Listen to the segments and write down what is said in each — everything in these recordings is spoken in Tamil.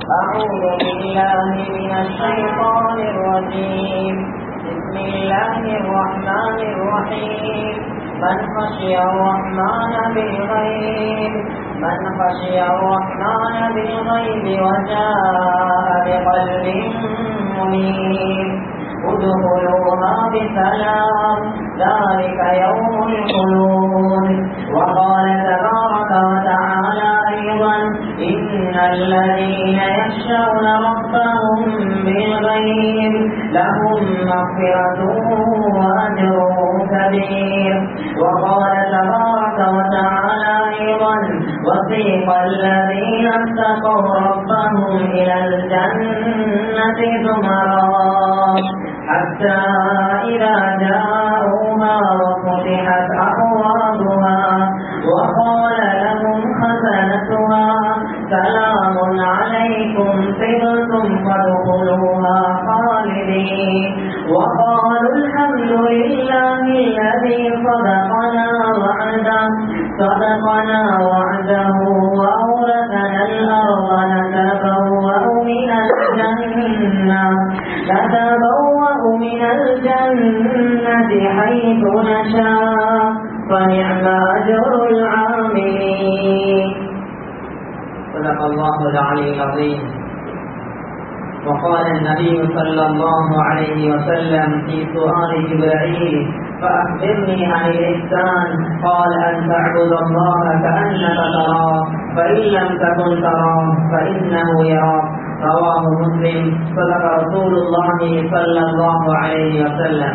أعوذ بالله من الشيطان الرجيم بسم الله الرحمن الرحيم من خشي الرحمن بالغيب من خشي الرحمن بالغيب وجاء بقلب منيب ادخلوها بسلام ذلك يوم الخلود وقال تبارك وتعالى أيضا إن الذين يخشون ربهم بالغيب لهم مغفرة وأجر كبير وقال تبارك وتعالى أيضا وسيق الذين اتقوا ربهم إلى الجنة زمرا حتى إذا جاءوها وفتحت أبوابها وقال لهم خزنتها سلام عليكم طبتم فادخلوها خالدين وقالوا الحمد لله الذي صدقنا وعده صدقنا وعده وأورثنا الأرض نتبوأ من الجنة نتبوأ من الجنة حيث نشاء فنعم أجر العاملين صدق الله العلي العظيم وقال النبي صلى الله عليه وسلم في سؤال جبرائيل فأخبرني عن الإحسان قال أن تعبد الله كأنك تراه فإن لم تكن تراه فإنه يراك رواه مسلم صدق رسول الله صلى الله عليه وسلم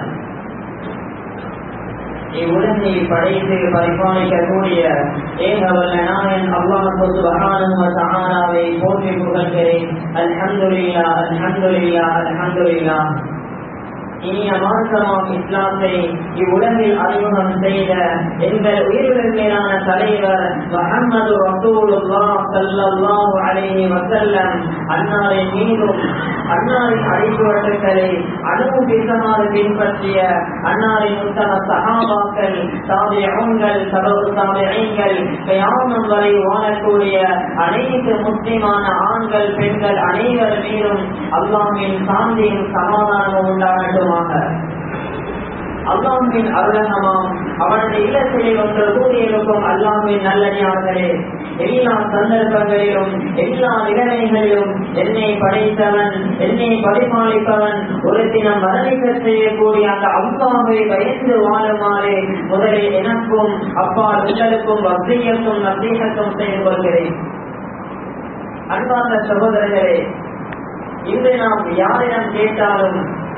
இவ்வுலகை படைத்து பரிபாலிக்கக்கூடிய ஏகவல்ல நாயன் அல்லாஹு சுபஹானஹு வ தஆலாவை போற்றி புகழ்கிறேன் அல்ஹம்துலில்லாஹ் அல்ஹம்துலில்லாஹ் அல்ஹம்துலில்லாஹ் இனிய மார்க்கமாம் இஸ்லாத்தை இவ்வுலகில் அறிமுகம் செய்த எங்கள் உயிரிழந்த மேலான தலைவர் முகமது ரசூலுல்லாஹ் ஸல்லல்லாஹு அலைஹி வஸல்லம் அன்னாரின் மீதும் அன்னாரின் அழைப்புகளை அணுவும் பேசமாறு பின்பற்றிய அன்னாரின் உத்தம சகாபாக்கள் தாபியங்கள் சபவு தாபியங்கள் கயாமம் வரை வாழக்கூடிய அனைத்து முஸ்லிமான ஆண்கள் பெண்கள் அனைவர் மீதும் அல்லாஹின் சாந்தியும் சமாதானமும் உண்டாகட்டுமாக அல்லாஹின் அருளகமாம் அவனது இல்லத்திலே ஒன்று கூடியிருக்கும் அல்லாஹின் நல்லடியார்களே எல்லா சந்தர்ப்பங்களிலும் எல்லா நிலைமைகளிலும் என்னை படைத்தவன் என்னை பரிமாளிப்பவன் ஒரு தினம் மரணிக்க செய்யக்கூடிய அந்த அல்லாவை பயந்து வாழுமாறு முதலில் எனக்கும் அப்பா உங்களுக்கும் வசீகத்தும் நசீகத்தும் செய்து கொள்கிறேன் அன்பார்ந்த சகோதரர்களே இன்று நாம் யாரிடம் கேட்டாலும்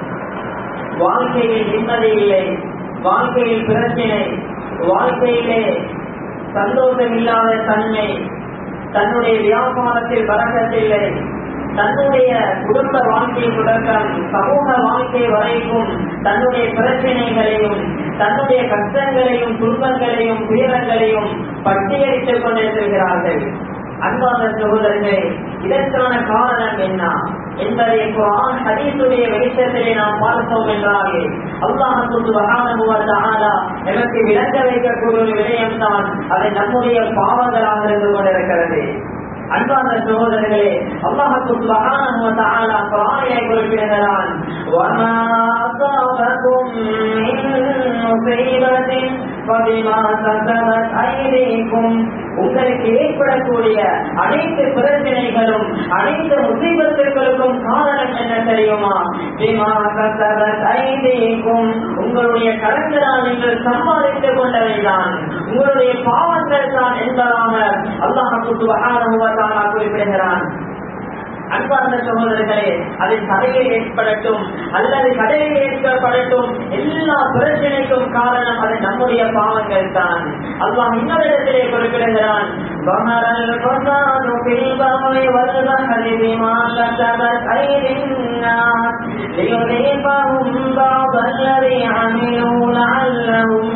வாழ்க்கையில் நிம்மதி இல்லை வாழ்க்கையில் பிரச்சனை வாழ்க்கையிலே சந்தோஷம் இல்லாத தன்மை தன்னுடைய வியாபாரத்தில் வரக்கத்தில்லை தன்னுடைய குடும்ப வாழ்க்கை தொடக்கம் சமூக வாழ்க்கை வரைக்கும் தன்னுடைய பிரச்சனைகளையும் தன்னுடைய கஷ்டங்களையும் துன்பங்களையும் துயரங்களையும் பட்டியலிட்டுக் கொண்டிருக்கிறார்கள் அன்பான சகோதரர்களே இதற்கான காரணம் என்ன என்பதை குரான் ஹதீசுடைய வெளிச்சத்திலே நாம் பார்த்தோம் என்றாலே அல்லாஹ் சுப்ஹானஹு வ தஆலா எனக்கு விளங்க வைக்கக்கூடிய ஒரு விடயம் தான் அது நம்முடைய பாவங்களாக இருந்து கொண்டிருக்கிறது அன்பான சகோதரர்களே அல்லாஹ் சுப்ஹானஹு வ தஆலா குர்ஆனிலே குறிப்பிடுகிறான் வமா அஸாபகும் மின் முஸீபத்தின் ஃபபிமா கஸபத் ஐதீகும் உங்களுக்கு ஏற்படக்கூடிய அனைத்து பிரச்சனைகளும் அனைத்து முசீபத்துகளுக்கும் காரணம் என்ன தெரியுமா பிமா கஸபத் ஐதீகும் உங்களுடைய கரங்களால் நீங்கள் சம்பாதித்துக் கொண்டவைதான் உங்களுடைய பாவங்கள் தான் என்பதாக அல்லாஹ் சுப்ஹானஹு வ தஆலா குறிப்பிடுகிறான் அன்பார்ந்த சகோதரர்களே அது கடையில் ஏற்படட்டும் அல்லது கடையில் ஏற்படட்டும் எல்லா பிரச்சனைக்கும் காரணம் அது நம்முடைய பாவங்கள் தான் அல்லாஹ் இன்னொரு இடத்திலே குறிப்பிடுகிறான் ظهر الفساد في البر والبحر بما كسبت أيدي الناس ليذيقهم بعض الذي عملوا لعلهم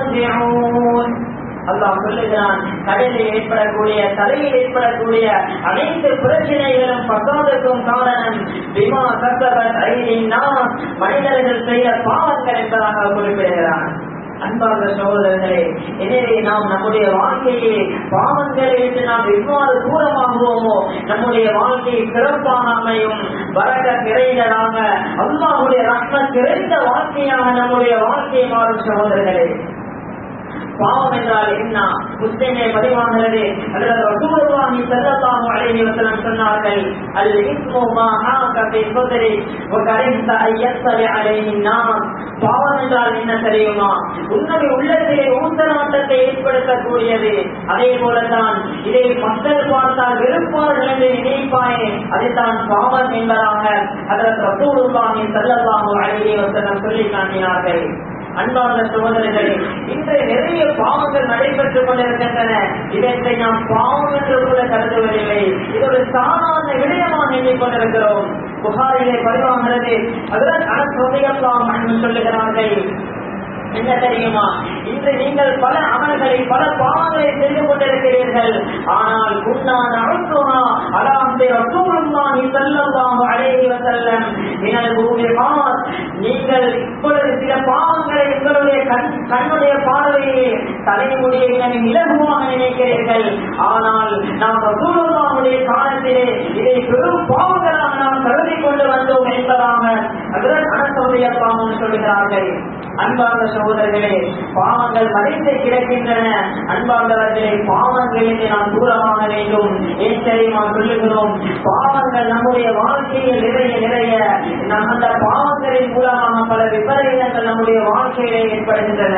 يرجعون அல்லாஹ் சொல்லுகிறான் கடலில் ஏற்படக்கூடிய தலையில் ஏற்படக்கூடிய அனைத்து பிரச்சனைகளும் பசாதுக்கும் காரணம் பிமா கசபத் ஐதின்னா மனிதர்கள் செய்த பாவங்கள் என்பதாக குறிப்பிடுகிறான் அன்பார்ந்த சகோதரர்களே எனவே நாம் நம்முடைய வாழ்க்கையை பாவங்களை விட்டு நாம் எவ்வாறு தூரமாகுவோமோ நம்முடைய வாழ்க்கை சிறப்பாக அமையும் வரக நிறைந்ததாக அல்லாஹுடைய ரத்ன நிறைந்த வாழ்க்கையாக நம்முடைய வாழ்க்கையை மாறும் சகோதரர்களே பாவம் என்றால் என்ன முஸ்லிமே பதிவாகிறது அல்லது ரசூலுல்லாஹி ஸல்லல்லாஹு அலைஹி வஸல்லம் சொன்னார்கள் அல் இஸ்மு மா ஹாக ஃபி ஸத்ரி வ கரிஹத அன் யஸ்ஸலி அலைஹி நாஸ் பாவம் என்றால் என்ன தெரியுமா உன்னுடைய உள்ளத்திலே ஊசலாட்டத்தை ஏற்படுத்தக்கூடியது அதே போலதான் இதை மக்கள் பார்த்தால் வெறுப்பார்கள் என்று நினைப்பாயே அதுதான் பாவம் என்பதாக அதற்கு ரசூலுல்லாஹி ஸல்லல்லாஹு அலைஹி வஸல்லம் சொல்லி காட்டினார்கள் அன்பார்ந்த சகோதரர்களே இன்று நிறைய பாவங்கள் நடைபெற்றுக் கொண்டிருக்கின்றன இவற்றை நாம் பாவம் என்று கூட கருதுவதில்லை இது ஒரு சாதாரண விடயமாக எண்ணிக்கொண்டிருக்கிறோம் புகாரிலே பதிவாகிறது அதற்கு அனசோதையெல்லாம் சொல்லுகிறார்கள் என்ன தெரியுமா இன்று நீங்கள் பல அமல்களை பல பாவங்களை செய்து கொண்டிருக்கிறீர்கள் ஆனால் உன்னான அழுத்துமா அலாம்பே ரசூலுல்லாஹி ஸல்லல்லாஹு அலைஹி வஸல்லம் மினல் மூமினாத் நீங்கள் இப்பொழுது சில பாவங்களை உங்களுடைய கண் கண்ணுடைய பார்வையை தலைமுடியை நீங்கள் இலகுவாக நினைக்கிறீர்கள் ஆனால் நாம் ரசூலுல்லாஹுடைய காலத்திலே இதை பெரும் பாவங்களாக நாம் கருதி கொண்டு வந்தோம் என்பதாக அதற்கு அனசோதைய பாவம் சொல்கிறார்கள் அன்பார்ந்த சகோதரர்களே பாவங்கள் மறைந்து கிடக்கின்றன அன்பார்ந்தவர்களே பாவங்களுக்கு நாம் தூரமாக வேண்டும் ஏன் தெரியுமா சொல்லுகிறோம் பாவங்கள் நம்முடைய வாழ்க்கையில் நிறைய நிறைய நம் அந்த பாவங்களின் மூலமாக பல விபரீதங்கள் நம்முடைய வாழ்க்கையிலே ஏற்படுகின்றன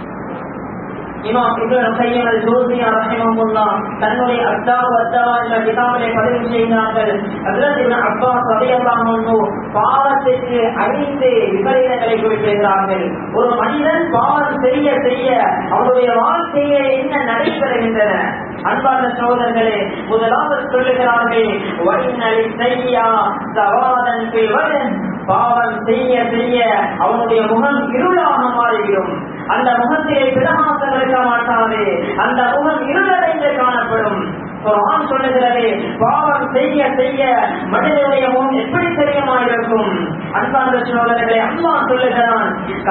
இமாம் இப்னு கையம் அல் ஜோசியா ரஹிமஹுல்லாஹ் தன்னுடைய அத்தாவு அத்தாவா என்ற கிதாபிலே பதிவு செய்கிறார்கள் ஹஜ்ரத் இப்னு அப்பாஸ் ரலியல்லாஹு அன்ஹு பாவத்திற்கு ஐந்து விபரீதங்களை குறிப்பிடுகிறார்கள் ஒரு மனிதன் பாவம் செய்ய செய்ய அவருடைய வாழ்க்கையிலே என்ன நடைபெறுகின்றன அன்பார்ந்த சகோதரர்களே முதலாவது சொல்லுகிறார்கள் வழிநலி செய்யா சவாதன் பில்வதன் பாவம் செய்ய செய்ய அவனுடைய முகம் இருளாக மாறிவிடும் அந்த முகத்திலே பிரகாசம் இருக்க மாட்டாது அந்த முகம் இருளடைந்து காணப்படும் குர்ஆன் சொல்லுகிறது பாவம் செய்ய செய்ய மனிதனுடைய முகம் எப்படி தெரியுமா இருக்கும் அன்பார்ந்த சோதரர்களே அல்லாஹ் சொல்லுகிறான்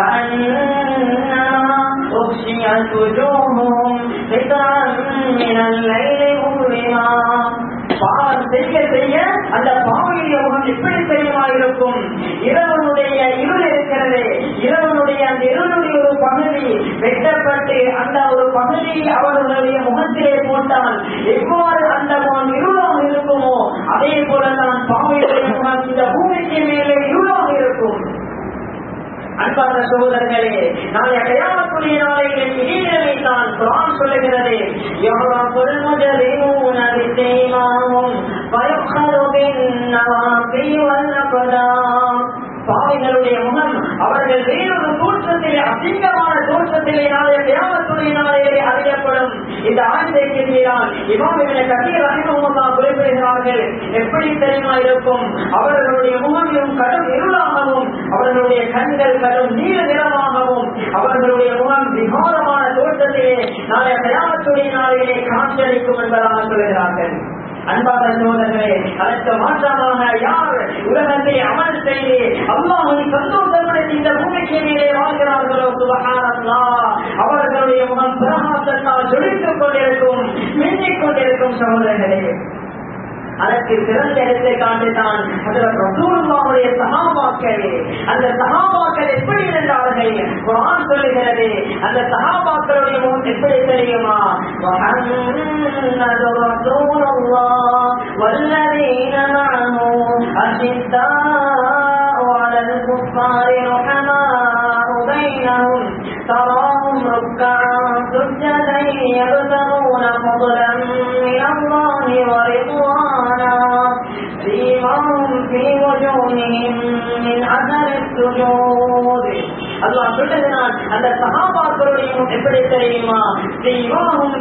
கண்ணா أغشيت وجوههم قطعا من الليل مظلما பாவம் செய்ய செய்ய அந்த பாவையுடைய முகம் எப்படி தெரியுமா இருக்கும் இரவனுடைய இருள் இருக்கிறது இரவனுடைய அந்த இருளுடைய ஒரு பகுதி வெட்டப்பட்டு அந்த ஒரு பகுதியை அவர்களுடைய முகத்திலே போட்டால் எவ்வாறு அந்த முகம் இருளாக இருக்குமோ அதே போலதான் பாவையுடைய முகம் இந்த பூமிக்கு மேலே இருளாக இருக்கும் அன்பார்ந்த சகோதரர்களே நாளைய கயாமத்துடைய நாளைகளில் இதே தான் குரான் சொல்லுகிறது யஹ்ரபுல் முஜரிமூன பிஸீமாஹும் வயக்ஹரு பின்னவாசி வல் அக்தாம் பாவிகளுடைய முகம் அவர்கள் வேறொரு தோற்றத்திலே அசிங்கமான தோற்றத்திலே நாளைய கிராமத்துடைய நாளையிலே அறியப்படும் இந்த ஆயுதத்தை மீறால் இமாமிகளை கட்டீர் அறிமுகமா குறிப்பிடுகிறார்கள் எப்படி தெரியுமா இருக்கும் அவர்களுடைய முகமும் கடும் இருளாகவும் அவர்களுடைய கண்கள் கடும் நீல நிறமாகவும் அவர்களுடைய முகம் விகாரமான தோற்றத்திலே நாளைய கிராமத்துடைய நாளையிலே காட்சியளிக்கும் என்பதாக சொல்கிறார்கள் அன்பான சோதர்களே அதற்கு மாற்றமாக யார் உலகத்தை அமல் செய்து அல்லாஹை சந்தோஷப்படுத்தி இந்த பூமிக்கு மேலே வாழ்கிறார்களோ சுபகாரல்லா அவர்களுடைய முகம் பிரகாசத்தால் ஜொலித்துக் கொண்டிருக்கும் மின்னிக் கொண்டிருக்கும் சகோதரர்களே அதற்கு சிறந்த இடத்தை காட்டுதான் ரசூலுல்லாவுடைய சகாபாக்கள் அந்த சகாபாக்கள் எப்படி இருந்தார்கள் குரான் சொல்லுகிறது அந்த சகாபாக்களுடைய முகம் எப்படி தெரியுமா முஹம்மது ரசூலுல்லாஹ் والذين معه أشداء على الكفار رحماء بينهم تراهم ركعا سجدا يبتغون فضلا من الله ورضوانا سيماهم في وجوههم من اثر السجود அல்லாஹ் சொல்லுகிறான் அந்த சகாபாக்களுடைய எப்படி தெரியுமா செய்வாகும்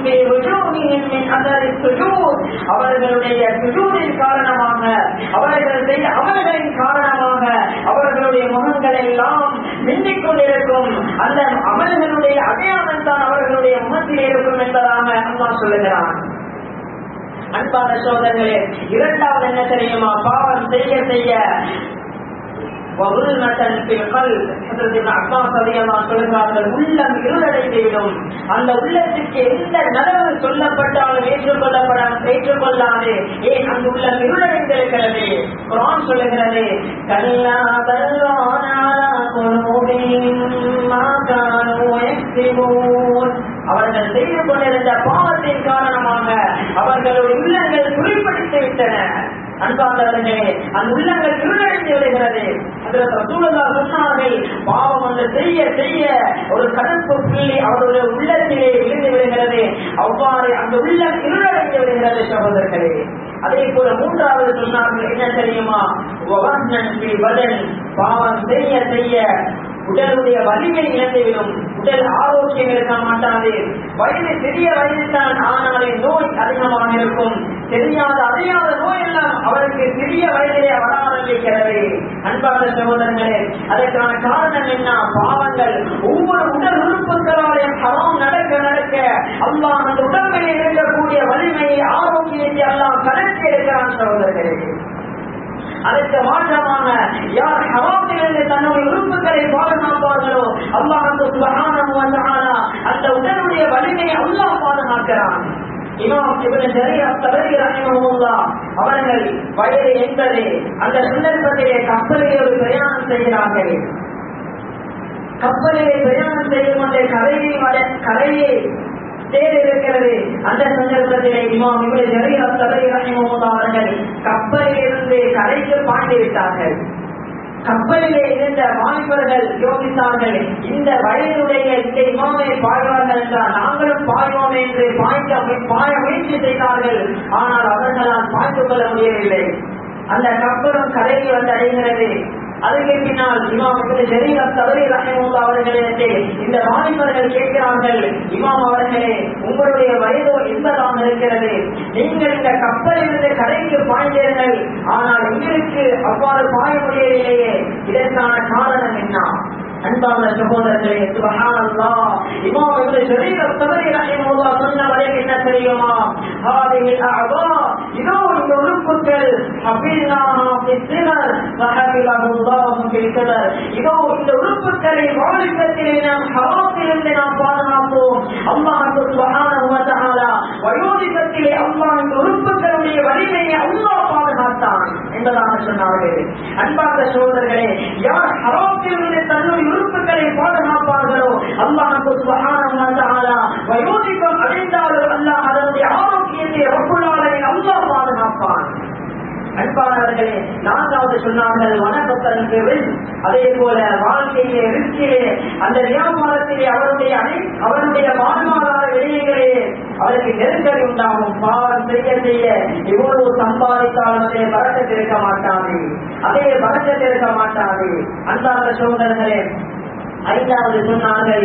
அவர்களுடைய சுஜூரின் காரணமாக அவர்கள் செய்த அமல்களின் காரணமாக அவர்களுடைய முகங்கள் எல்லாம் மின்னிக் கொண்டிருக்கும் அந்த அமல்களுடைய அடையாளம் தான் அவர்களுடைய முகத்தில் இருக்கும் என்பதாக அல்லாஹ் சொல்லுகிறான் அன்பான சோதர்களே இரண்டாவது என்ன தெரியுமா பாவம் செய்ய செய்ய وظلمة في القلب حضرت ابن عباس ரலியல்லாஹு சொல்கிறார்கள் உள்ளம் இருளடைந்துவிடும் அந்த உள்ளத்துக்கு எந்த நலவு சொல்லப்பட்டாலும் ஏற்றுக்கொள்ளப்பட ஏற்றுக்கொள்ளாது ஏன் அந்த உள்ளம் இருளடைந்திருக்கிறது குரான் சொல்லுகிறது கல்லா பல்வான அலா குலூபிஹிம் மா கானூ யக்ஸிபூன் அவர்கள் செய்து கொண்டிருந்த பாவத்தின் காரணமாக அவர்களுடைய உள்ளங்கள் குறிப்பிடித்து விட்டன அன்பார்ந்தவர்களே அந்த உள்ளங்கள் இருளடைந்து விடுகிறது அதில் ரசூலுல்லா சொன்னார்கள் பாவம் வந்து செய்ய செய்ய ஒரு கருப்பு புள்ளி அவருடைய உள்ளத்திலே விழுந்து விடுகிறது அவ்வாறு அந்த உள்ளம் இருளடைந்து விடுகிறது சகோதரர்களே அதே போல மூன்றாவது சொன்னார்கள் என்ன தெரியுமா வவர்ணன் ஃபி பதன் பாவம் செய்ய செய்ய உடலுடைய வலிமை இழந்துவிடும் உடல் ஆரோக்கியம் இருக்க மாட்டாது வயது சிறிய வயதுதான் ஆனாலே நோய் அதிகமாக இருக்கும் தெரியாத அறியாத நோய் எல்லாம் அவருக்கு சிறிய வயதிலே வர ஆரம்பிக்கிறது அன்பார்ந்த சகோதரர்களே அதற்கான காரணம் என்ன பாவங்கள் ஒவ்வொரு உடல் உறுப்புகளாலையும் ஹராம் நடக்க நடக்க அல்லாஹ் அந்த உடம்பிலே இருக்கக்கூடிய வலிமையை ஆரோக்கியத்தை எல்லாம் கணக்கு இருக்கிறான் சகோதரர்களே அதற்கு மாற்றமாக யார் ஹவாத்திலிருந்து தன்னுடைய உறுப்புகளை பாதுகாப்பார்களோ அல்லாஹ் சுபஹானஹு வ தஆலா அந்த உடலுடைய வலிமையை அல்லாஹ் பாதுகாக்கிறான் இமாம் இப்னு ஜரீர் அத்-தபரி ரஹிமஹுல்லாஹ் அவர்கள் வயது எண்பது அந்த சந்தர்ப்பத்திலே கப்பலிலே ஒரு பிரயாணம் செய்கிறார்கள் கப்பலிலே பிரயாணம் செய்து கொண்டே கரையை வர கரையை தேர் இருக்கிறது அந்த சந்தர்ப்பத்திலே இமாம் இவரை ஜரீர் அத்-தபரி ரஹிமஹுல்லாஹ் அவர்கள் கப்பலில் இருந்து கரைக்கு பாய்ந்து விட்டார்கள் கப்பலிலே இருந்த வாலிபர்கள் யோசித்தார்கள் இந்த வயதுடைய இந்த இமாமை பாய்வார்கள் என்றால் நாங்களும் பாய்வோம் என்று பாய்க்க பாய முயற்சி செய்தார்கள் ஆனால் அவர்களால் பாய்ந்து கொள்ள முடியவில்லை அந்த கப்பலும் கரைக்கு வந்து அடைகிறது அதுக்கு பின்னால் இமாம் ஜெரீர் தவறி ரஹமுல்லா அவர்களிடத்தே இந்த வாலிபர்கள் கேட்கிறார்கள் இமாம் அவர்களே உங்களுடைய வயதோ எண்பதாம் இருக்கிறது நீங்கள் இந்த கப்பலிலிருந்து கரைக்கு பாய்ந்தீர்கள் ஆனால் எங்களுக்கு அவ்வாறு பாய முடியவில்லையே இதற்கான காரணம் என்ன அன்பான சகோதரர்களே சுபஹானல்லாஹ் இமாம் இப்னு ஜரீர் அத்-தபரி ரஹிமஹுல்லாஹ் சொன்ன வரைக்கும் என்ன தெரியுமா ஹாதிஹி அஅதா இதோ இந்த உறுப்புகள் ஹஃபில்னாஹா ஃபிஸ்ஸினர் வஹஃபிலஹுல்லாஹு ஃபில் கதர் இதோ இந்த உறுப்புகளை வாலிபத்திலே நாம் ஹராத்திலிருந்து நாம் பாதுகாப்போம் அல்லாஹ் சுப்ஹானஹு வ தஆலா வயோதிகத்திலே அல்லாஹ் இந்த உறுப்புகளுடைய வலிமையை அல்லாஹ் பாதுகாத்தான் என்பதாக சொன்னார்கள் அன்பார்ந்த சோதர்களே யார் ஹராத்திலிருந்து தன்னுடைய உறுப்புகளை பாதுகாப்பார்களோ அல்லாஹ் சுப்ஹானஹு வ தஆலா வயோதிகம் அடைந்தாலும் அல்லாஹ் அதனுடைய ஆரோக்கியத்தை ரப்புல்லாலை அல்லாஹ் பாதுகாப்பான் அன்பானவர்களே நான்காவது சொன்னார்கள் வணக்கத்தன்பில் அதே போல வாழ்க்கையிலே ரிஸ்கிலே அந்த வியாபாரத்திலே அவருடைய அனை அவருடைய வாழ்வாதார விடயங்களே அவருக்கு நெருக்கடி உண்டாகும் பாவம் செய்ய செய்ய இவ்வளவு சம்பாதித்தாலும் அதே பறக்கத்தில் இருக்க மாட்டாது அதே பறக்கத்தில் இருக்க மாட்டாது அன்பார்ந்த சோதரர்களே ஐந்தாவது சொன்னார்கள்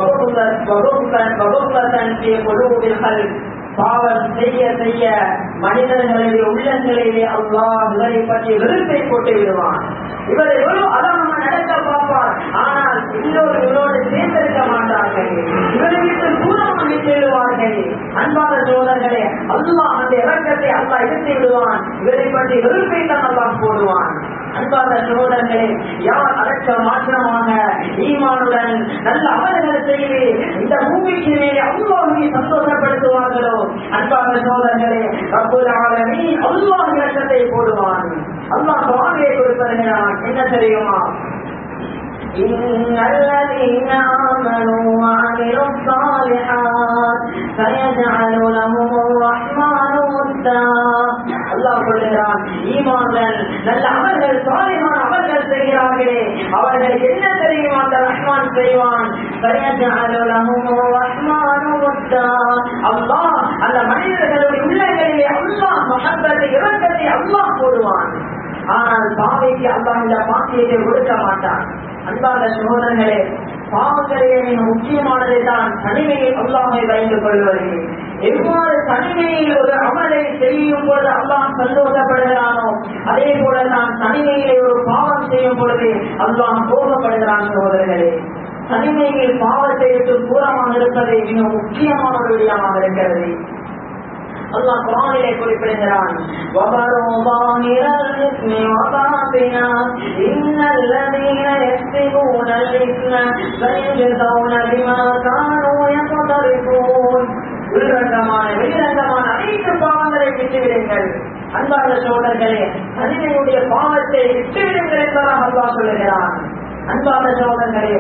பாவம் செய்ய செய்ய மனிதர்களுடைய உள்ளங்களிலே அல்லாஹ் இவரை பற்றி வெறுப்பை போட்டு விடுவான் இவர் எவ்வளவு அழகாக நடக்க பார்ப்பார் ஆனால் இன்னொரு இவரோடு சேர்ந்திருக்க மாட்டார்கள் இவரை விட்டு தூரமாக செல்வார்கள் அன்பான சோதர்களே அல்லாஹ் அந்த இறக்கத்தை அல்லாஹ் எடுத்து விடுவான் இவரை பற்றி வெறுப்பை தான் அல்லாஹ் போடுவான் அன்பான சகோதரர்களே யார் அதற்க மாற்றமாக ஈமானுடன் நல்ல அமல்கள் செய்து இந்த பூமிக்கு மேலே அல்லாஹை சந்தோஷப்படுத்துவார்களோ அன்பான சகோதரர்களே ரப்புல் ஆலமீன் அல்லாஹ் இறக்கத்தை போடுவான் அல்லாஹ் வாழ்வை கொடுப்பதுகிறான் என்ன தெரியுமா إن الذين آمنوا وعملوا الصالحات سيجعل لهم الرحمن ودا அல்லாஹ் சொல்லுகிறான் ஈமான்கள் நல்ல அமல்கள் சாலிமான அமல்கள் செய்கிறார்களே அவர்கள் என்ன தெரியுமா அந்த ரஹ்மான் செய்வான் سيجعل لهم الرحمن ودا அல்லாஹ் அந்த மனிதர்களுடைய உள்ளங்களிலே அல்லாஹ் மஹப்பத்தை இரக்கத்தை அல்லாஹ் போடுவான் ஆனால் பாவைக்கு அல்லாஹ் இந்த பாக்கியத்தை கொடுக்க மாட்டான் அன்பான சகோதரர்களே பாவங்களிலே மிக முக்கியமானதை தான் தனிமையில் அல்லாமை பயந்து கொள்வது எவ்வாறு தனிமையில் ஒரு அமலை செய்யும் பொழுது அல்லாஹ் சந்தோஷப்படுகிறானோ அதே போல நான் தனிமையிலே ஒரு பாவம் செய்யும் பொழுது அல்லாஹ் கோபப்படுகிறான் சகோதரர்களே தனிமையில் பாவத்தை விட்டு தூரமாக இருப்பது மிக முக்கியமான ஒரு விடயமாக இருக்கிறது அல்லாஹ் குரானிலே குறிப்பிடுகிறான் وَبَرُوا ظَاهِرَ الْإِثْمِ وَبَاطِنَهُ إِنَّ الَّذِينَ الإثم سيجزون بما كانوا يقترفون உள்ரங்கமான வெளிரங்கமான அனைத்து பாவங்களை விட்டுவிடுங்கள் அன்பார்ந்த சோழர்களே தனிமையுடைய பாவத்தை விட்டுவிடுங்கள் என்பதாக அல்லா சொல்லுகிறான் அன்பார்ந்த சோழர்களே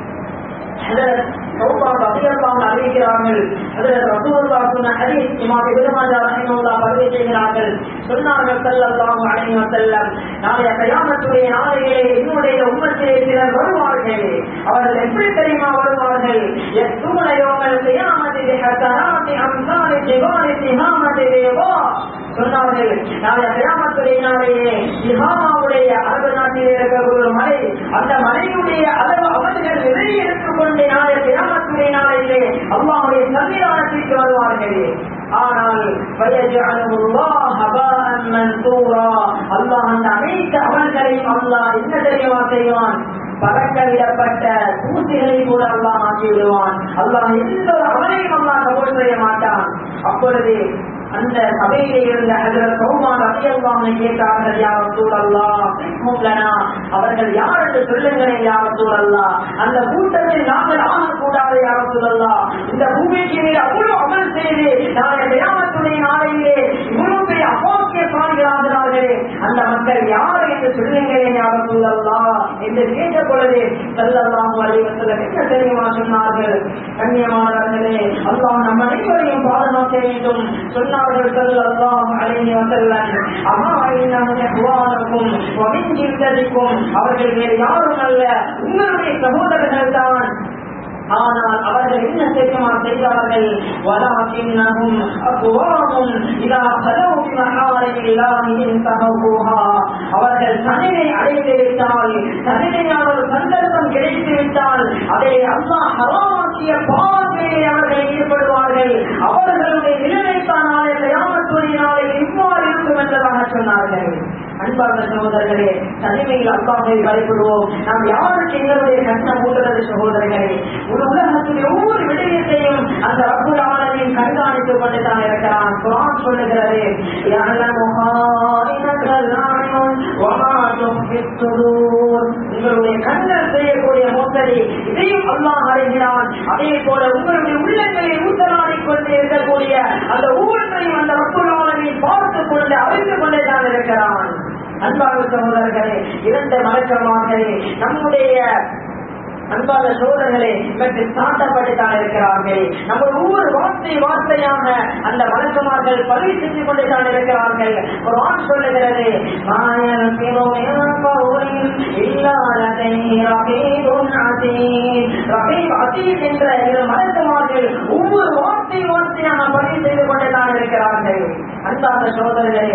அறிவிக்கிறார்கள் சொன்னார்கள் செல்லலாம் அழைங்க செல்லம் நாளைய கயாமத்துடைய நாளையிலே என்னுடைய உம்மத்திலே சிலர் வருவார்கள் அவர்கள் எப்படி தெரியுமா வருவார்கள் எத்தூனையோங்கள் செய்யாமதிலே கராத்தி அம்சாரி ஜிவாரி திகாமதிலே வா சொன்னார்கள் நாளைய கயாமத்துடைய நாளையே இஹாமாவுடைய அரபு நாட்டில் இருக்கக்கூடிய ஒரு மலை அந்த மலையுடைய அளவு அவர்கள் நிறைய எடுத்துக்கொண்டு நாளைய கயாமத்துடைய நாளையிலே அல்லாவுடைய சன்னிதானத்திற்கு வருவார்கள் ஆனால் அல்லாஹ் அந்த அனைத்து அமல்களையும் அல்லாஹ் என்ன தெரியுமா செய்வான் பறக்கவிடப்பட்ட தூசிகளை கூட அல்லாஹ் ஆக்கி விடுவான் அல்லாஹ் எந்த ஒரு அமலையும் அல்லாஹ் கபோல் செய்ய மாட்டான் அப்பொழுது அந்த சபையிலே இருந்த அதில் சௌமான் அபியல்லாமை கேட்டார்கள் யார் சூழல்லா முக்லனா அவர்கள் யார் என்று சொல்லுங்களேன் யார் சூழல்லா அந்த கூட்டத்தில் நாங்கள் ஆகக்கூடாது யார் சூழல்லா இந்த பூமிக்கு மேல் அவ்வளவு அமல் செய்து நாளை கிராமத்துடைய நாளையிலே இவ்வளவு பெரிய அப்பாக்கிய காண்கிறார்களே அந்த மக்கள் யார் என்று சொல்லுங்களேன் யார் சூழல்லா என்று கேட்ட பொழுது செல்லலாம் வழிவத்தில் என்ன தெரியுமா சொன்னார்கள் கண்ணியமானவர்களே அல்லாஹ் நம்ம அனைவரையும் பாதுகாக்க வேண்டும் சொன்னார்கள் செல்லலாம் அலைஹி வஸல்லம் அம்மா இன்னஹும் இஹ்வானுக்கும் வமின் ஜில்ததிக்கும் அவர்கள் வேறு யாரும் அல்ல உங்களுடைய சகோதரர்கள் தான் ஆனால் அவர்கள் என்ன தெரியுமா செய்தார்கள் வலாக்கின்னஹும் அக்வாமும் இதா கலவு பிமஹாரில்லாஹி இன்தஹூஹா அவர்கள் தனிமை அடைந்து விட்டால் தனிமையான ஒரு சந்தர்ப்பம் கிடைத்து விட்டால் அதை அல்லாஹ் ஹராமாக்கிய பாவங்களிலே அவர்கள் ஈடுபடுவார்கள் அவர்களுடைய நிலைமைத்தான் நாளை கயாமத்துடைய நாளை இவ்வாறு இருக்கும் என்பதாக சொன்னார்கள் அன்பார்ந்த சகோதரர்களே தனிமையில் அல்லாஹை பயப்படுவோம் நாம் யாருக்கு எங்களுடைய கஷ்டம் ஊட்டுறது சகோதரர்களே ஒரு உலகத்துடைய ஒவ்வொரு விடயத்தையும் அந்த ரப்புல் ஆலமின் கண்காணித்துக் கொண்டு தான் இருக்கிறான் குரான் சொல்லுகிறது உங்களுடைய கண்கள் செய்யக்கூடிய மோசடி இதையும் அல்லாஹ் அறிகிறான் அதே போல உங்களுடைய உள்ளங்களை ஊத்தலாடிக் கொண்டு இருக்கக்கூடிய அந்த ஒவ்வொன்றையும் அந்த ரப்புல் ஆலமின் பார்த்துக் கொண்டு அறிந்து கொண்டே தான் இருக்கிறான் அன்பான சகோதரர்களே இரண்டு மலக்கமார்களே நம்முடைய அன்பான சோதர்களே இவற்றை சாட்டப்பட்டுத்தான் இருக்கிறார்கள் நம்ம ஒவ்வொரு வார்த்தை வார்த்தையாக அந்த வழக்கமார்கள் பதிவு செஞ்சு கொண்டுதான் இருக்கிறார்கள் ஒரு ஆண் சொல்லுகிறது மாயல் என்ற இரு மலக்கமார்கள் ஒவ்வொரு வார்த்தை வார்த்தையாக பதிவு செய்து கொண்டுதான் இருக்கிறார்கள் அன்பான சோதர்களே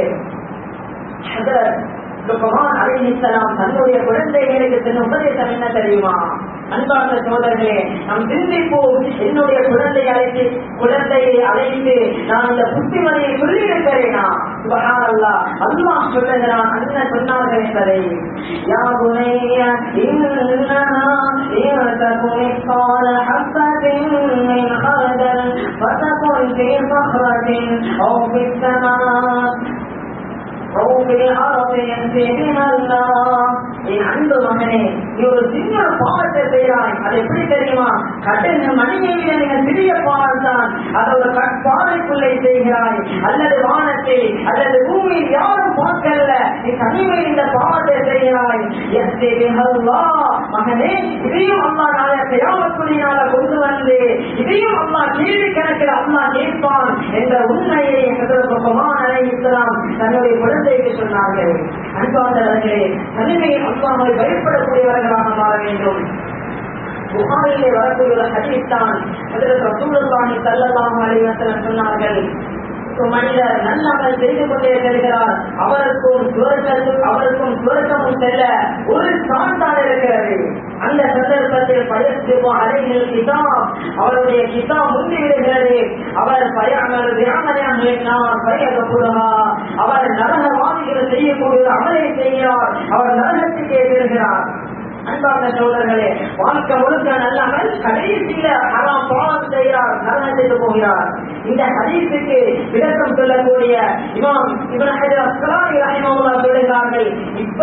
லுக்மான் அலைஹிஸ்ஸலாம் தன்னுடைய குழந்தைகளுக்கு தன் உபதேசம் என்ன தெரியுமா அன்பார்ந்த சோதரர்களே நாம் சிந்திப்போம் என்னுடைய குழந்தை அழைத்து குழந்தையை அழைத்து நான் இந்த புத்திமதியை சொல்லியிருக்கிறேனா சுபஹானல்லா அல்லாஹ் சொல்லுகிறான் என்ன சொன்னார்கள் என்பதை யா புனைய இன்னஹா இயதகு மிஸ்கால ஹப்பத்தின் மின் خردل فتكن في صخرة أو في السماء أو في الأرض يأتي بها الله என் அன்பு மகனே நீ ஒரு சின்ன பாவத்தை செய்கிறாய் அது எப்படி தெரியுமா கட்டின மணியை விட நீங்க சிறிய பாவம் தான் அதை ஒரு பாதைக்குள்ளே செய்கிறாய் அல்லது வானத்தில் அல்லது பூமியில் யாரும் பார்க்கல நீ தனிமையில் இந்த பாவத்தை செய்கிறாய் எஸ்தே பிஹல்லா மகனே இதையும் அம்மா நாளை செய்யாமக்குள்ளினால கொண்டு வந்து இதையும் அம்மா கேள்வி கணக்கில் அம்மா கேட்பான் என்ற உண்மையை இஸ்லாம் தன்னுடைய குழந்தைக்கு சொன்னார்கள் அன்பார்ந்தவர்களே தனிமையில் அல்லாமல் பயப்படக்கூடியவர்களாக மாற வேண்டும் புகாரிலே வரக்கூடிய ஒரு ஹதீஸ் தான் அதில் ரசூலுல்லாஹி ஸல்லல்லாஹு அலைஹி வஸல்லம் சொன்னார்கள் ஒரு மனிதர் நல்ல அமல் செய்து கொண்டே செல்கிறார் அவருக்கும் சுவர்க்கத்தும் அவருக்கும் சுவர்க்கமும் செல்ல ஒரு சான்றாக இருக்கிறது அந்த சந்தர்ப்பத்தில் பயத்துவோ அறைகள் கிதாப் அவருடைய கிதாப் முந்தி விடுகிறது அவர் பயாமல் வியாமனையாக பயகப்படுகா அவர் நரகவாதிகள் செய்யக்கூடிய அமலை செய்கிறார் அவர் நரகத்துக்கே செல்கிறார் அன்பார்ந்த சோழர்களே வாழ்க்கை முழுக்க நல்லவன் கடைசியில ஹராம் பாவம் செய்கிறார் நரகத்துக்கு போகிறார் இந்த ஹதீஸுக்கு விளக்கம் சொல்லக்கூடிய இமாம் இவன் அஸ்கலானி ரஹிமவுல்லா சொல்லுகிறார்கள் இப்படிப்பட்ட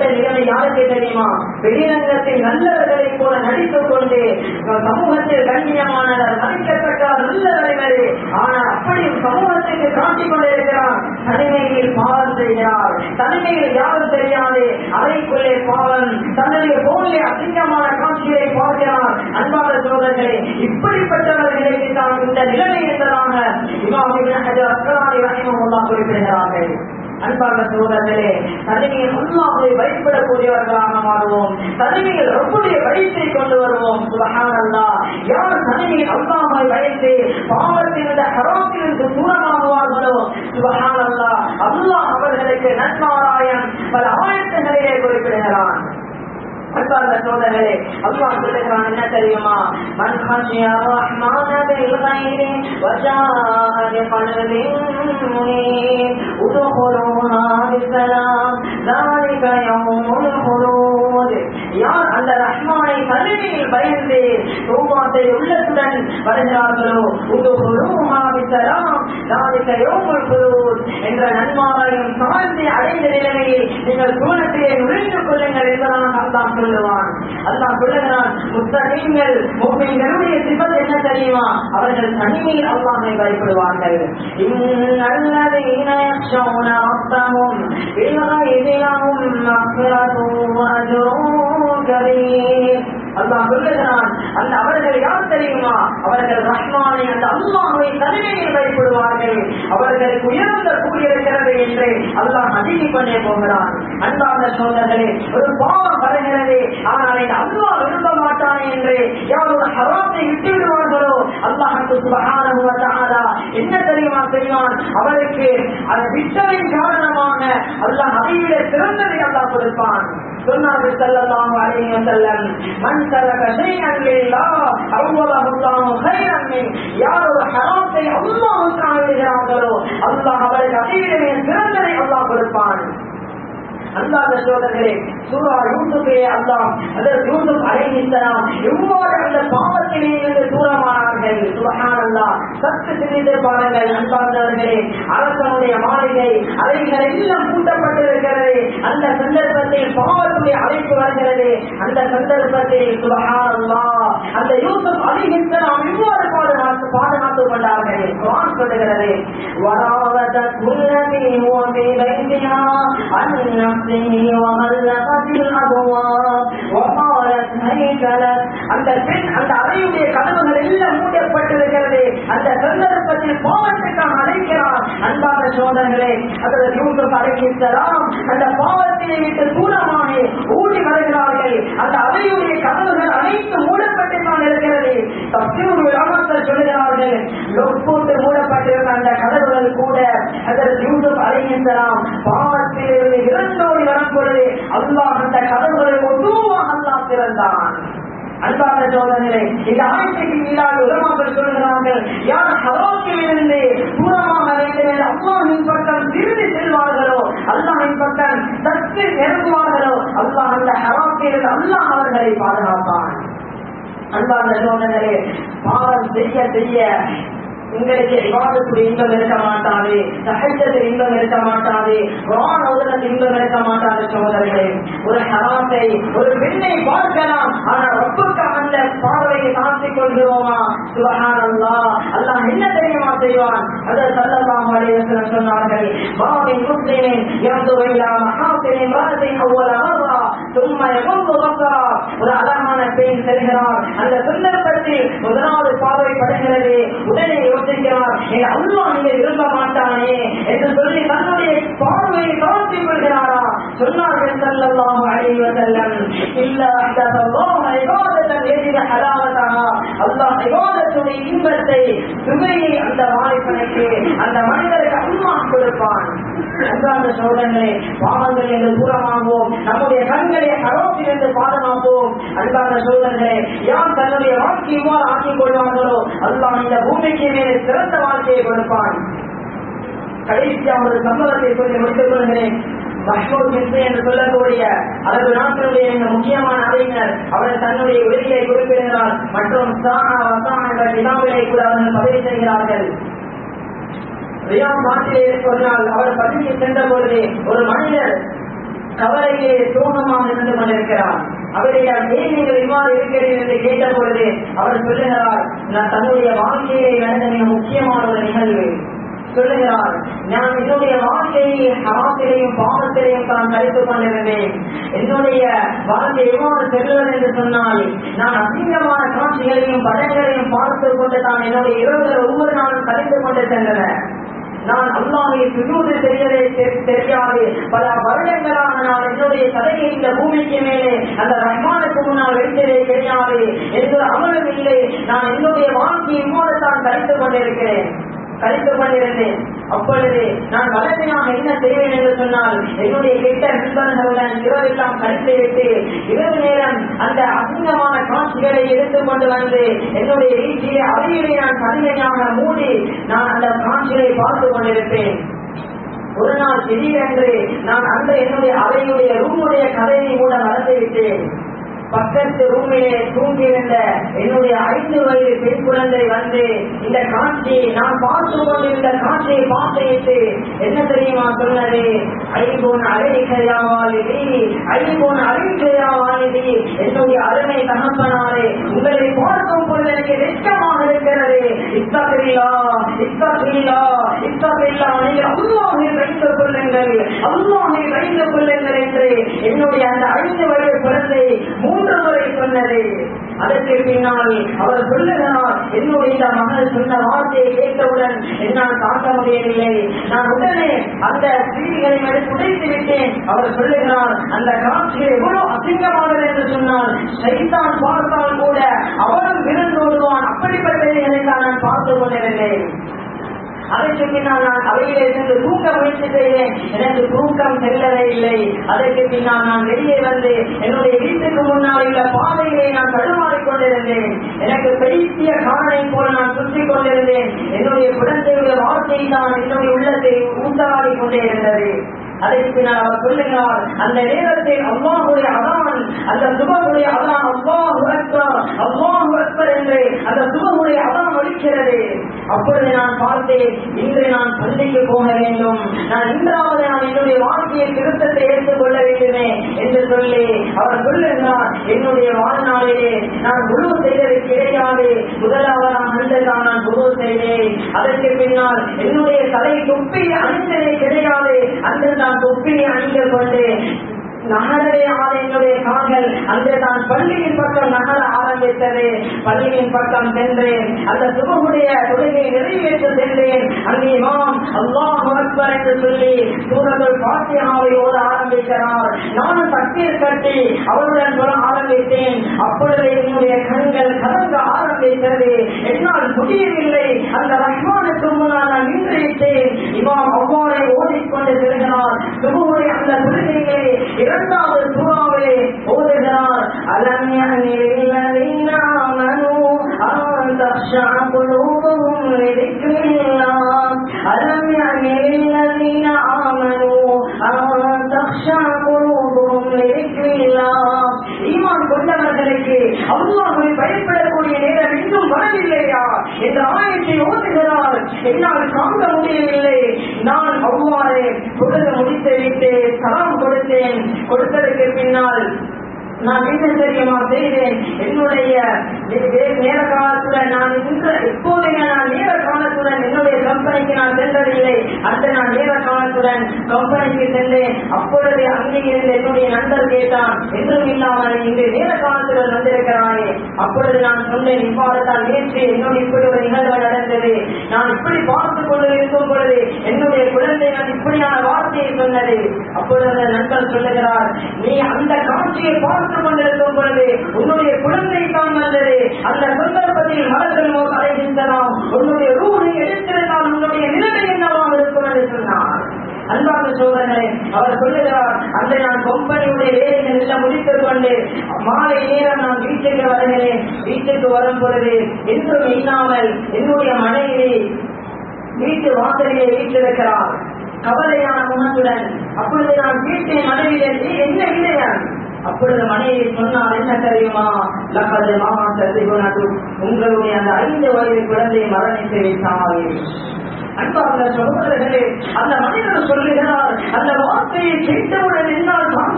நிலைமை யாருக்கு தெரியுமா வெளிரங்கத்தில் நல்லவர்களை போல நடித்துக் கொண்டு சமூகத்தில் கண்ணியமானவர் மதிக்கப்பட்டார் நல்லவர்களே ஆனால் அப்படி சமூகத்துக்கு காட்டிக் கொண்டிருக்கிறார் தனிமையில் பாவம் செய்கிறார் தனிமையில் யாரும் தெரியாது அறைக்குள்ளே பாவம் தன்னுடைய போலே அசிங்கமான காட்சியை பார்க்கிறார் அன்பான சோதர்களே இப்படிப்பட்டவர்களுக்கு தான் இந்த நிலைமை என்பதாக இமாம் இப்னு ஹஜர் அஸ்கலானி ரஹிமஹுல்லாஹ் குறிப்பிடுகிறார்கள் அன்பார்ந்த சோதர்களே தனிமையில் அல்லாஹை பயப்படக்கூடியவர்களாக மாறுவோம் தனிமையில் ரொம்புடைய பயத்தை கொண்டு வருவோம் சுபஹானல்லா யார் தனிமையில் அல்லாஹை பயந்து பாவத்திலிருந்து ஹராத்திலிருந்து தூரமாகுவார்களோ சுபஹானல்லா அல்லாஹ் அவர்களுக்கு நன்மாராயம் பல ஆயத்துகளிலே குறிப்பிடுகிறான் அன்பார்ந்த சோதரே அல்லாஹ் சொல்லுகிறான் என்ன தெரியுமா மன் خشي الرحمن بالغيب وجاء بقلب منيب ادخلوها بسلام ذلك يوم الخلود யார் அந்த ரஹ்மானை தனிமையில் பயந்து தூமாத்தை உள்ளத்துடன் வருகிறார்களோ உதுகுலூஹா பிஸலாம் ذلك يوم الخلود என்ற நன்மாரையும் சார்ந்து அடைந்த நிலைமையில் நீங்கள் சூழத்திலே நுழைந்து கொள்ளுங்கள் என்பதாக அல்லாஹ் சொல்லுவான் அல்லாஹ் சொல்லுகிறான் முத்தகீன்கள் முக்மீன்களுடைய சிபத் என்ன தெரியுமா அவர்கள் தனிமையில் அல்லாஹை பயப்படுவார்கள் இன்னல்லதீன யக்ஷௌன ரப்பஹும் பில்கைபி லஹும் மக்ஃபிரத்தும் வஅஜ்ரும் கரீம் அல்லாஹ் சொல்லுகிறான் அந்த அவர்கள் யார் தெரியுமா அவர்கள் ரஹ்மானை அந்த அல்லாஹை தனிமையில் பயப்படுவார்கள் அவர்களுக்கு உயர்ந்த கூலி இருக்கிறது என்று அல்லாஹ் அதிகம் பண்ணே போகிறான் அன்பான சோதர்களே ஒரு பாவம் வருகிறது ஆனால் இந்த அல்லாஹ் விரும்ப மாட்டான் என்று யார் ஒரு ஹராத்தை விட்டு விடுவார்களோ அல்லாஹுக்கு சுபஹானஹு வ தஆலா என்ன தெரியுமா செய்வான் அவருக்கு அதை விட்டதின் காரணமாக அல்லாஹ் அதைவிட சிறந்ததை அல்லாஹ் கொடுப்பான் சொன்னார்கள் ஸல்லல்லாஹு அலைஹி வஸல்லம் மன் தரக ஷைஅன் லில்லாஹ் அவ்வலஹு அல்லாஹு கைரன் மின் யார் ஒரு ஹராத்தை அல்லாஹ்வுக்காக விடுகிறார்களோ அல்லாஹ் அவருக்கு அதைவிட சிறந்ததை அல்லாஹ் கொடுப்பான் அல்லாத சோதர்களே சூரா யூசுஃபே அல்லாம் அதற்கு யூசுப் அலைஹிஸ்ஸலாம் எவ்வாறு அந்த பாவத்திலே இருந்து தூரமானார்கள் சுபஹானல்லாஹ் சத்து சிந்தித்து பாருங்கள் அன்பார்ந்தவர்களே அரசனுடைய மாளிகை அறைகள் எல்லாம் பூட்டப்பட்டிருக்கிறது அந்த சந்தர்ப்பத்தில் பாவத்துடைய அழைப்பு வருகிறது அந்த சந்தர்ப்பத்தில் சுபஹானல்லாஹ் அந்த யூசுப் அலைஹிஸ்ஸலாம் எவ்வாறு பாதுகாத்து பாதுகாத்துக் கொண்டார்கள் குர்ஆன் சொல்லுகிறது وراودته التي هو في بيتها عن نفسه وغلقت الابواب وقالت هيت لك அந்த பெண் அந்த அறையுடைய கதவுகள் எல்லாம் மூடப்பட்டிருக்கிறது அந்த சந்தர்ப்பத்தில் பாவத்துக்காக அழைக்கிறார் அன்பான சோதர்களே அதற்கு யூசுப் அழைக்கலாம் அந்த பாவத்தினை விட்டு தூரமாக ஓடி வருகிறார்கள் அந்த அறையுடைய கதவுகள் அனைத்து மூடப்பட்டு தான் இருக்கிறது தப்பியூர் விழாமத்தில் சொல்லுகிறார்கள் லொப்போட்டு மூடப்பட்டிருந்த அந்த கதவுகள் கூட அதற்கு யூசுப் அழைக்கலாம் பாவத்திலிருந்து இரண்டோடி வரும் பொழுது அல்லாஹ் அந்த கதவுகளை ஒட்டுவாக அல்லாஹ் திறந்தான் அன்பான சோதனை இந்த ஆயத்துக்கு இல்லாத உலமாக்கள் சொல்கிறார்கள் யார் ஹராத்தில் இருந்து தூரமாக வேண்டும் அல்லாஹின் பக்கம் திரும்பி செல்வார்களோ அல்லாஹின் பக்கம் சற்று நெருங்குவார்களோ அல்லாஹ் அந்த ஹராத்தில் அல்லாஹ் அவர்களை பாதுகாப்பான் அன்பான சோதனை பாவம் செய்ய செய்ய உங்களுக்கு விவாதத்துடைய இன்பம் இருக்க மாட்டாது சகஜத்தில் இன்பம் இருக்க மாட்டாது குரான் ஓதுனது இன்பம் இருக்க மாட்டாது சகோதரர்களே ஒரு ஹராத்தை ஒரு பெண்ணை பார்க்கலாம் ஆனால் ரொம்பக்கு அந்த பார்வையை தாழ்த்திக் கொள்கிறோமா சுபஹான் அல்லா அல்லாஹ் என்ன தெரியுமா செய்வான் அதை சல்லல்லாஹு அலைஹி வஸல்லம் சொன்னார்கள் பாவின் முஸ்லிமின் ينظر إلى محاسن امرأة أول مرة ثم يغض بصره ஒரு அழகான பெண் செல்கிறார் அந்த சந்தர்ப்பத்தில் முதலாவது பார்வை படுகிறது உடனே யோசிக்கிறார் என் அல்வா நீங்க விரும்ப மாட்டானே என்று சொல்லி தன்னுடைய பார்வையை தாழ்த்தி கொள்கிறாரா சொன்னார்கள் ஸல்லல்லாஹு அலைஹி வஸல்லம் இல்ல அஹ்தல்லாஹு இபாதத்தன் எஜித ஹலாவதஹா அல்லாஹ் இபாதத்துடைய இன்பத்தை சுமையை அந்த வாய்ப்பனுக்கு அந்த மனிதருக்கு அல்லாஹ் கொடுப்பான் அன்பார்ந்த சோதனை பாவங்கள் என்று தூரமாகுவோம் நம்முடைய கண்களை ஹரோத்திலிருந்து பாதுகாப்போம் அன்பார்ந்த சோதனை யார் தன்னுடைய வாழ்க்கை இவ்வாறு ஆக்கிக் கொள்வார்களோ அல்லாஹ் இந்த பூமிக்கு மேலே சிறந்த வாழ்க்கையை கொடுப்பான் கடைசியாக ஒரு சம்பவத்தை சொல்லி முடித்துக் கொள்கிறேன் மஹ்மூத் மிஸ்ரி என்று சொல்லக்கூடிய அரபு நாட்டினுடைய மிக முக்கியமான அறிஞர் அவர் தன்னுடைய உதவியை குறிப்பிடுகிறார் மற்றும் சாஹா வசா என்ற வினாவிலை கூட அவர்கள் பதிவு செய்கிறார்கள் ரியாம் நாட்டிலே சொன்னால் அவர் பள்ளிக்கு சென்ற பொழுது ஒரு மனிதர் கவலையிலே சோகமாக இருந்து கொண்டிருக்கிறார் அவரிடம் ஏன் நீங்கள் இவ்வாறு இருக்கிறீர்கள் என்று கேட்ட பொழுது அவர் சொல்லுகிறார் நான் தன்னுடைய வாழ்க்கையிலே நடந்த மிக முக்கியமான ஒரு நிகழ்வு சொல்லுகிறார் நான் என்னுடைய வாழ்க்கையை ஹராத்திலையும் பாவத்திலையும் தான் கழித்துக் கொண்டிருந்தேன் என்னுடைய வாழ்க்கை எவ்வாறு செல்வது என்று சொன்னால் நான் அசிங்கமான காட்சிகளையும் படங்களையும் பார்த்து கொண்டு தான் என்னுடைய இரவுகள் ஒவ்வொரு நாளும் கழித்துக் கொண்டு சென்றனர் நான் அல்லாஹை சுஜூது தெரியவே தெ- தெரியாது பல வருடங்களாக நான் என்னுடைய தலையை இந்த பூமிக்கு மேலே அந்த ரஹ்மானுக்கு முன்னால் வைத்ததே தெரியாது எந்த அமலும் இல்லை நான் என்னுடைய வாழ்க்கையை இவ்வாறு தான் கழித்துக் கொண்டிருக்கிறேன் கழித்துக் கொண்டிருந்தேன் அப்பொழுது நான் வளமையாக என்ன செய்வேன் என்று சொன்னால் என்னுடைய கெட்ட நண்பர்களுடன் இரவெல்லாம் கழித்து விட்டு இரவு நேரம் அந்த அசிங்கமான காட்சிகளை எடுத்துக் கொண்டு வந்து என்னுடைய வீட்டிலே அறையிலே நான் கடுமையாக மூடி நான் அந்த காட்சிகளை பார்த்து கொண்டிருப்பேன் ஒரு நாள் திடீரென்று நான் அந்த என்னுடைய அறையுடைய ரூமுடைய கதையை கூட மறந்து விட்டேன் பக்கத்து ரூமிலே தூங்கியிருந்த என்னுடைய ஐந்து வயது பெண் குழந்தை வந்து இந்த காட்சியை நான் பார்த்து கொண்டிருந்த காட்சியை பார்த்துவிட்டு என்ன தெரியுமா சொன்னது ஐபோன் அழைக்கையாவாலிதி ஐபோன் அழைக்கையாவாலிதி என்னுடைய அருமை தகப்பனாரே உங்களை பார்க்கும் பொழுது எனக்கு வெட்கமாக இருக்கிறது இத்தகையா இத்தகையா இத்தகையா நீங்கள் அல்லாஹை வைத்துக் கொள்ளுங்கள் அல்லாஹை வைத்துக் கொள்ளுங்கள் என்று என்னுடைய அந்த ஐந்து வயது குழந்தை மூன்று முறை சொன்னது அதற்கு பின்னால் அவர் சொல்லுகிறார் என்னுடைய இந்த மகள் சொன்ன வார்த்தையை கேட்டவுடன் என்னால் தாக்க முடியவில்லை நான் உடனே அந்த சீடிகளை எடுத்து உடைத்து விட்டேன் அவர் சொல்லுகிறார் அந்த காட்சியை எவ்வளவு அசிங்கமானது என்று சொன்னால் சைத்தான் பார்த்தால் கூட அவனும் விருந்தோடுவான் அப்படிப்பட்டதை நான் பார்த்து கொண்டிருந்தேன் அதற்கு பின்னால் நான் அவையிலே இருந்து தூக்க முயற்சி செய்தேன் எனக்கு தூக்கம் செல்லவே இல்லை அதற்கு பின்னால் நான் வெளியே வந்து என்னுடைய வீட்டுக்கு முன்னால் உள்ள பாதையிலே நான் தடுமாறிக் கொண்டிருந்தேன் எனக்கு பெரிய காரணை போல நான் சுற்றிக் கொண்டிருந்தேன் என்னுடைய குழந்தையுடைய வாழ்க்கை தான் என்னுடைய உள்ளத்தை ஊசலாடி கொண்டே இருந்தது அதற்கு பின்னால் அவர் சொல்லுகிறார் அந்த நேரத்தில் அல்லாஹுடைய அதான் அந்த சுபமுடைய அதான் அல்லாஹு அக்பர் அல்லாஹு அக்பர் என்று அந்த சுபமுடைய அதான் ஒழிக்கிறது அப்பொழுது நான் பார்த்தேன் இன்று நான் பள்ளிக்கு போக வேண்டும் நான் இன்றாவது நான் என்னுடைய வாழ்க்கையை திருத்தத்தை ஏற்றுக்கொள்ள வேண்டுமே என்று சொல்லி அவர் சொல்லுகிறார் என்னுடைய வாழ்நாளிலே நான் குழு செய்தது கிடையாது முதலாவது நான் அன்றுதான் நான் குழு செய்தேன் அதற்கு பின்னால் என்னுடைய தலை தொப்பி அணிந்ததே கிடையாது அன்று நான் தொப்பியை அணிந்து கொண்டு நகரவே ஆன என்னுடைய கால்கள் அங்கே தான் பள்ளியின் பக்கம் நகர ஆரம்பித்தது பள்ளியின் பக்கம் சென்றேன் அந்த சுபமுடைய தொழுகை நிறைவேற்ற சென்றேன் அங்கே இமாம் அல்லாஹ் அக்பர் என்று சொல்லி சூரர்கள் பாத்தியாவை ஓத ஆரம்பிக்கிறார் நானும் தண்ணீர் கட்டி அவருடன் சொல்ல ஆரம்பித்தேன் அப்பொழுது என்னுடைய கண்கள் கலங்க ஆரம்பித்தது என்னால் முடியவில்லை அந்த ரஹ்மானுக்கு முன்னால் நான் நின்று விட்டேன் இமாம் அவ்வாறே ஓடிக்கொண்டு செல்கிறார் சுபமுடைய அந்த தொழுகைகளை இரண்டாவது சூறாவிலே ஓதுகிறார் அலம் யஅனில் ஆமனு அன் தக்ஷா குலூபுஹும் லிذிக்ரில்லாஹ் அலம் யஅனில் ஆமனு அன் தக்ஷா குலூபுஹும் லிذிக்ரில்லாஹ் ஈமான் கொண்டவர்களுக்கு அல்லாஹ்வை பயப்படக்கூடிய நேரம் இன்னும் வரவில்லையா என்ற ஆயத்தை ஓதுகிறார் என்னால் தாங்க முடியவில்லை நான் அவ்வாறு தொழுது முடித்து விட்டு சலாம் கொடுத்தேன் கொடுத்ததற்கு பின்னால் நான் என்ன தெரியுமா செய்தேன் என்னுடைய வே- வே- நேர காலத்துடன் நான் இன்று இப்போதைய நான் நேர காலத்துடன் என்னுடைய கம்பெனிக்கு நான் சென்றதில்லை அந்த நான் நேர காலத்துடன் கம்பெனிக்கு சென்றேன் அப்பொழுது அங்கே இருந்து என்னுடைய நண்பர் கேட்டான் என்றும் இல்லாமல் இன்று நேர காலத்துடன் வந்திருக்கிறாயே அப்பொழுது நான் சொன்னேன் இவ்வாறு தான் நேற்று என்னுடைய இப்படி ஒரு நிகழ்வு நடந்தது நான் இப்படி பார்த்துக் கொண்டு இருக்கும் பொழுது என்னுடைய குழந்தைகள் இப்படியான வார்த்தையை சொன்னது அப்பொழுது அந்த நண்பர் சொல்லுகிறார் நீ அந்த காட்சியை பார்த்து கொண்டிருக்கும் பொழுது உன்னுடைய குழந்தை தான் வந்தது அந்த சந்தர்ப்பத்தில் மலர்கள் மோர் அடைகின்றனாம் உன்னுடைய ரூனை எடுத்திருந்தால் உன்னுடைய நிலைமை என்னவாக இருக்கும் என்று சொன்னார் அன்பான சோதனை அவர் சொல்லுகிறார் அந்த நான் கம்பெனியுடைய வேலைகள் எல்லாம் முடித்துக் கொண்டு மாலை நேரம் நான் வீட்டுக்கு வருகிறேன் வீட்டுக்கு வரும் பொழுது என்றும் இல்லாமல் என்னுடைய மனைவி வீட்டு வாசலிலே வீட்டிருக்கிறார் கவலையான முகத்துடன் அப்பொழுது நான் வீட்டின் மனைவியில் "நீ என்ன இல்லையா அப்பொழுது மனைவி சொன்னால் என்ன தெரியுமா லக்கது மாமா சதிகுணது உங்களுடைய அந்த ஐந்து வயது குழந்தை மரணித்து விட்டார்கள் அன்பார்ந்த சகோதரர்களே அந்த மனிதர் சொல்லுகிறார் அந்த வார்த்தையை கேட்டவுடன் என்னால் தாங்க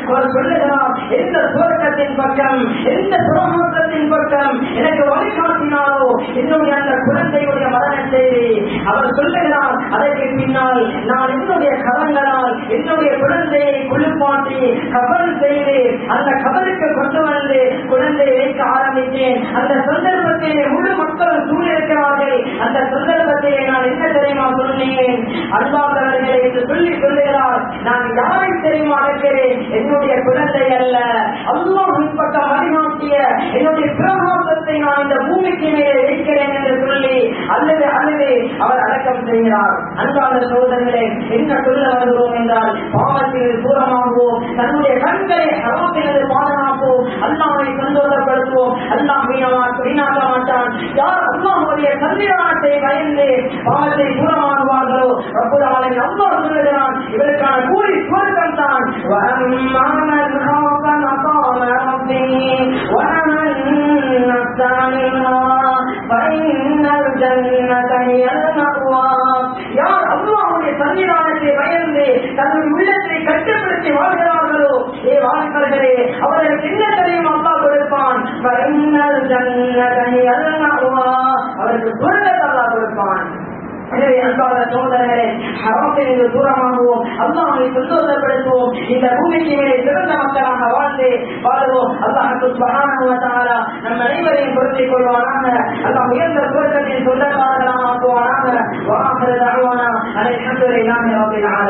அவர் சொல்லுகிறார் எந்த சுவர்க்கத்தின் பக்கம் எந்த பிரமோகத்தின் பக்கம் எனக்கு வழிகாட்டினாரோ என்னுடைய அந்த குழந்தையுடைய மரண செய்தி அவர் சொல்லுகிறார் அதற்கு பின்னால் நான் என்னுடைய கரங்களால் என்னுடைய குழந்தையை குளிப்பாட்டி கபல் செய்து அந்த கபலுக்கு கொண்டு வந்து குழந்தையை வைக்க ஆரம்பித்தேன் அந்த சந்தர்ப்பத்திலே முழு மக்களும் சூழிருக்கிறார்கள் அந்த சந்தர்ப்பத்திலே நான் என்ன தெரியுமா சொன்னேன் அன்பாளர்களே என்று சொல்லி சொல்லுகிறார் நான் யாரை தெரியுமா அழைக்கிறேன் என்னுடைய குழந்தை அல்ல அல்லாஹின் பக்கம் வழிகாட்டிய என்னுடைய பிரகாசத்தை நான் இந்த பூமிக்கு மேலே வைக்கிறேன் என்று சொல்லி அல்லது அல்லது அவர் அடக்கம் செய்கிறார் அன்பான சோதர்களே என்ன சொல்ல வருகிறோம் என்றால் பாவத்தில் தூரமாகுவோம் தன்னுடைய கண்களை ஹராத்திலிருந்து பாதுகாப்போம் அல்லாஹை சந்தோஷப்படுத்துவோம் அல்லாஹ் வீணாமா வீணாக்க மாட்டான் யார் அல்லாஹுடைய சந்திரானத்தை பயந்து பாவத்தை தூரமாகுவார்களோ ரப்புதாலை அல்லாஹ் சொல்லுகிறான் இவருக்கான கூலி சுவர்க்கம் தான் وَأَمَّا مَنْ خَافَ مَقَامَ رَبِّهِ وَنَهَى النَّفْسَ عَنِ الْهَوَى فَإِنَّ الْجَنَّةَ هِيَ الْمَأْوَى யார் அல்லாஹ்வுடைய சன்னிதானத்தை பயந்து தன்னுடைய உள்ளத்தை கட்டுப்படுத்தி வாழ்கிறார்களோ ஏ வாழ்க்கைகளே அவர்களுக்கு என்ன தெரியும் அல்லாஹ் கொடுப்பான் فَإِنَّ الْجَنَّةَ هِيَ الْمَأْوَى அவருக்கு சுவர்க்கத்தை அல்லாஹ் கொடுப்பான் எனவே அன்பான சோதரர்களே ஹராத்திலிருந்து தூரமாகுவோம் அல்லாஹை சந்தோஷப்படுத்துவோம் இந்த பூமிக்கு மேலே சிறந்த மக்களாக வாழ்ந்து வாழுவோம் அல்லாஹ் சுப்ஹானஹு வ தஆலா நம் அனைவரையும் பொருத்திக் கொள்வானாக அல்லாஹ் உயர்ந்த சுவர்க்கத்தின் சொந்தக்காரர்களாக ஆக்குவானாக வஆஹிரு தஅவானா அல்ஹம்துலில்லாஹி ரப்பில் ஆலமீன்